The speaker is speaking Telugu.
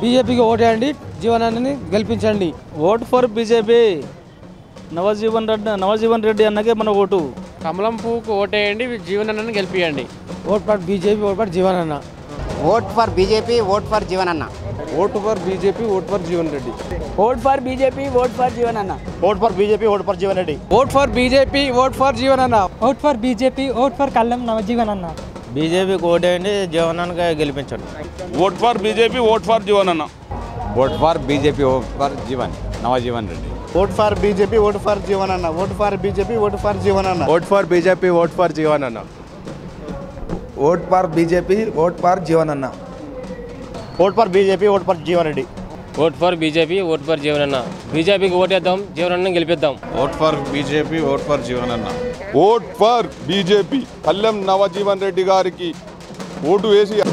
బీజేపీకి ఓటేయండి జీవనాన్ని గెలిపించండి vote for BJP Navajeevan Reddy Navajeevan Reddy అన్నకే మన ఓటు కమలం పువ్వుకు ఓటేయండి జీవనాన్ని గెలిపియండి vote for BJP vote for జీవనన్న vote for BJP vote for Jeevan అన్న vote for BJP vote for Jeevan Reddy vote for BJP vote for Jeevan అన్న vote for BJP vote for Jeevan Reddy vote for BJP vote for జీవనన్న vote for BJP vote for Kallam Navajeevan అన్న బీజేపీకి ఓటేయండి జీవనానికి గెలిపించండి vote for BJP vote for Jeevan అన్న vote for BJP vote for Jeevan Navajeevan Reddy vote for BJP vote for Jeevan అన్న vote for BJP vote for Jeevan అన్న vote for BJP vote for Jeevan అన్న vote for BJP vote for జీవనన్న vote for BJP vote for Jeevan Reddy vote for BJP vote for జీవనన్న బీజేపీకి ఓటేద్దాం జీవనన్న గెలిపిద్దాం vote for BJP vote for Jeevan అన్న vote for BJP Kallem Navajeevan Reddy గారికి ఓటు వేసి